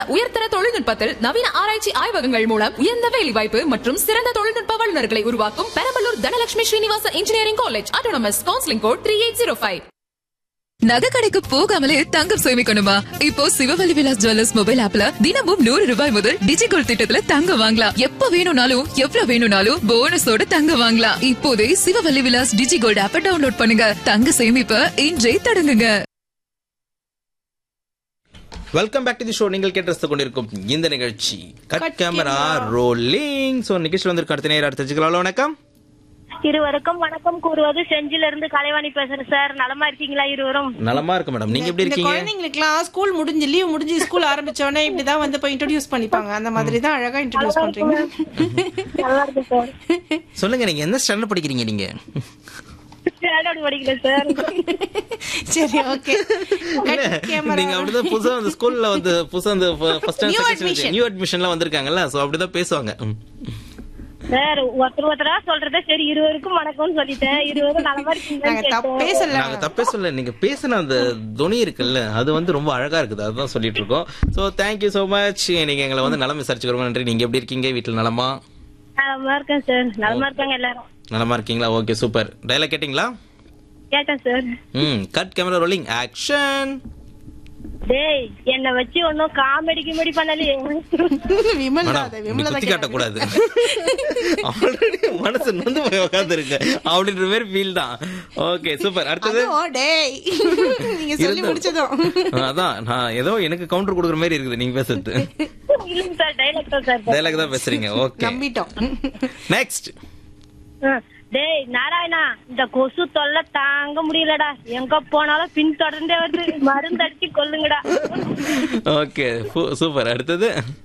உயர்தர தொழில்நுட்பத்தில் நவீன ஆராய்ச்சி ஆய்வகங்கள் மூலம் உயர்ந்த வேலைவாய்ப்பு மற்றும் சிறந்த தொழில்நுட்ப வல்லுநர்களை உருவாக்கும் Perambalur Dhanalakshmi Srinivasa engineering college autonomous counselling code three eight zero five நகை கடைக்கு போகாமலே தங்கம் சேமிக்கணுமா இப்போ சிவவலி விலாஸ் ஜுவல்லர்ஸ் மொபைல் ஆப்ல தினமும் நூறு ரூபாய் முதல் டிஜிகோல்ட் திட்டத்துல தங்கம் வாங்கலாம் எப்ப வேணும்னாலும் எவ்வளவு வேணும்னாலும் போனஸோட தங்கம் வாங்கலாம் இப்போதே சிவவல்லி விலாஸ் டிஜிகோல்ட் ஆப்ப டவுன்லோட் பண்ணுங்க தங்க சேமிப்ப இன்றே தொடங்குங்க welcome back to the show நீங்கள் கேட்டு கொண்டிருக்கும் இந்த நிகழ்ச்சி கட் கேமரா ரோலிங் சோ நிகழ்ச்சியில் வந்து அடுத்த நேரம் தெரிஞ்சுக்கலாம் வணக்கம் இருவருக்கும் வணக்கம் கூறுவது செஞ்சில இருந்து கலைவாணி பேசுறேன் சார் நலமா இருக்கீங்களா இருவரும் நலமா இருக்கு மேடம் நீங்க எப்படி இந்த இருக்கீங்க குழந்தைங்களுக்குலாம் ஸ்கூல் முடிஞ்சு லீவ் முடிஞ்சு ஸ்கூல் ஆரம்பிச்ச உடனே இப்படிதான் வந்து போய் இன்ட்ரோடியூஸ் பண்ணிப்பாங்க அந்த மாதிரி தான் அழகா இன்ட்ரோடியூஸ் பண்றீங்க நல்லா இருக்கு சார் சொல்லுங்க நீங்க என்ன ஸ்டாண்டர்ட் படிக்கிறீங்க நீங்க ஸ்டாண்டர்ட் படிக்கிறேன் சார் சரி ஓகே நீங்க அப்படிதான் புதுசா வந்து ஸ்கூல்ல வந்து புதுசா வந்து first New time admission. New அட்மிஷன்லாம் வந்திருக்காங்கல்ல சோ அப்படிதான் பேசுவாங்க ம். சார் ஒருத்தர் ஒருத்தரா சொல்றத சரி இருவருக்கும் வணக்கம்னு சொல்லிட்டேன் இருவரும் நலமா நாங்க இருக்கீங்கன்னு தப்பே கேட்டேன் சொல்ல நாங்க தப்பே சொல்ல நீங்க பேசின அந்த துணி இருக்குல்ல அது வந்து ரொம்ப அழகா இருக்குது அதுதான் சொல்லிட்டு இருக்கோம் சோ தேங்க்யூ சோ மச் நீங்க எங்களை வந்து நலம் விசாரிச்சுக்கிறோம் நன்றி நீங்க எப்படி இருக்கீங்க வீட்டுல நலமா நலமா இருக்கேன் சார் நலமா இருக்காங்க எல்லாரும் நலமா இருக்கீங்களா ஓகே சூப்பர் டைலாக் கேட்டிங்களா கேட்டேன் சார் ம் கட் கேமரா ரோலிங் ஆக்ஷன் டேய் என்ன வச்சு ஒன்னும் காமெடி கிமெடி பண்ணலையே விமல் மேடம் தான் அது, நீ விமலா குத்தி தான் காட்ட கூடாது ஆல்ரெடி மனசு நொந்து போய் உட்கார்ந்து இருக்கு அப்படின்ற மாதிரி ஃபீல் தான் ஓகே சூப்பர் அடுத்தது அதுவும் டேய் நீங்க சொல்லி இருந்தா- முடிச்சதும் அதான் நான் ஏதோ எனக்கு கவுண்டர் கொடுக்குற மாதிரி இருக்குது நீங்க பேசுறது இல்லைங்க சார் டைலாக் தான் சார் டைலாக் தான் பேசுறீங்க ஓகே நம்பிட்டோம் நெக்ஸ்ட் ஆ, டேய் நாராயணா இந்த கொசு தொல்லை தாங்க முடியலடா எங்க போனாலும் பின் தொடர்ந்தே வருது மருந்து அடிச்சு கொல்லுங்கடா ஓகே சூப்பர் அடுத்தது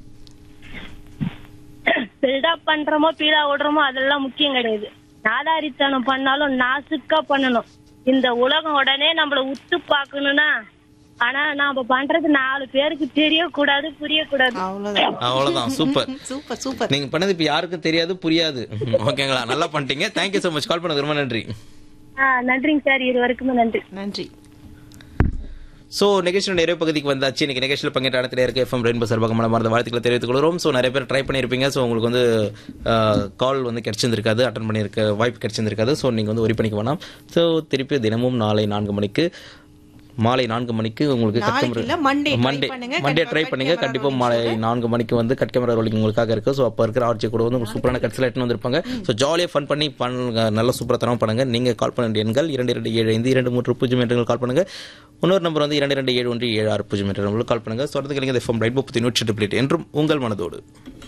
பில்டப் பண்றோமோ பீடா ஓடுறோமோ அதெல்லாம் முக்கியம் கிடையாது நாதாரித்தனம் பண்ணாலும் நாசுக்கா பண்ணணும் இந்த உலகம் உடனே நம்மள உத்து பார்க்கணும்னா ஆனா நாம பண்றது நாலு பேருக்கு தெரியக்கூடாது புரியக்கூடாது அவ்வளவுதான் அவ்வளவுதான் சூப்பர் சூப்பர் சூப்பர் நீங்க பண்ணது இப்ப யாருக்கும் தெரியாது புரியாது ஓகேங்களா நல்லா பண்ணிட்டீங்க தேங்க்யூ so மச் கால் பண்ணது ரொம்ப நன்றி ஆ, நன்றிங்க சார் இருவருக்குமே நன்றி நன்றி சோ நிகழ்ச்சியோட நிறைய பகுதிக்கு வந்தாச்சு இன்னைக்கு நிகழ்ச்சியில் பங்கேற்ற அனைத்து நேருக்கு எஃப்எம் ரெயின்போ சார்பாக மனமார்ந்த வாழ்த்துக்களை தெரிவித்துக் கொள்கிறோம் ஸோ நிறைய பேர் ட்ரை பண்ணியிருப்பீங்க ஸோ உங்களுக்கு வந்து கால் வந்து கிடைச்சிருந்திருக்காது அட்டன் பண்ணியிருக்க வாய்ப்பு கிடைச்சிருந்திருக்காது ஸோ நீங்கள் வந்து ஒரி பண்ணிக்க வேணாம் ஸோ திருப்பி தினமும் நாளை நான்கு மணிக்கு மாலை நான்கு மணிக்கு உங்களுக்கு நாளைக்கு இல்ல, Monday try மண்டே பண்ணுங்க. மண்டே கண்டிப்பா ட்ரை cut பண்ணுங்க camera கண்டிப்பா rolling மாலை சொல்றேன். நான்கு மணிக்கு வந்து கட் கேமரா ரோலிங் உங்களுக்காக இருக்கு ஸோ அப்போ இருக்கிற ஆர்ஜி கூட வந்து உங்களுக்கு சூப்பரான கட்சியில் எட்டுன்னு வந்திருப்பாங்க ஸோ ஜாலியாக ஃபன் பண்ணி பண்ணுங்க நல்ல சூப்பராக தரம் பண்ணுங்க நீங்க கால் பண்ண வேண்டிய எண்கள் இரண்டு இரண்டு ஏழு ஐந்து இரண்டு மூன்று பூஜ்ஜியம் எட்டு கால் பண்ணுங்க இன்னொரு நம்பர் வந்து இரண்டு இரண்டு ஏழு ஒன்று ஏழு ஆறு பூஜ்ஜியம் எட்டு கால் பண்ணுங்க சொல்றதுக்கு நீங்கள் எஃப்எம் ரைட் முப்பத்தி நூற்றி எட்டு என்றும் உங்கள் மனதோடு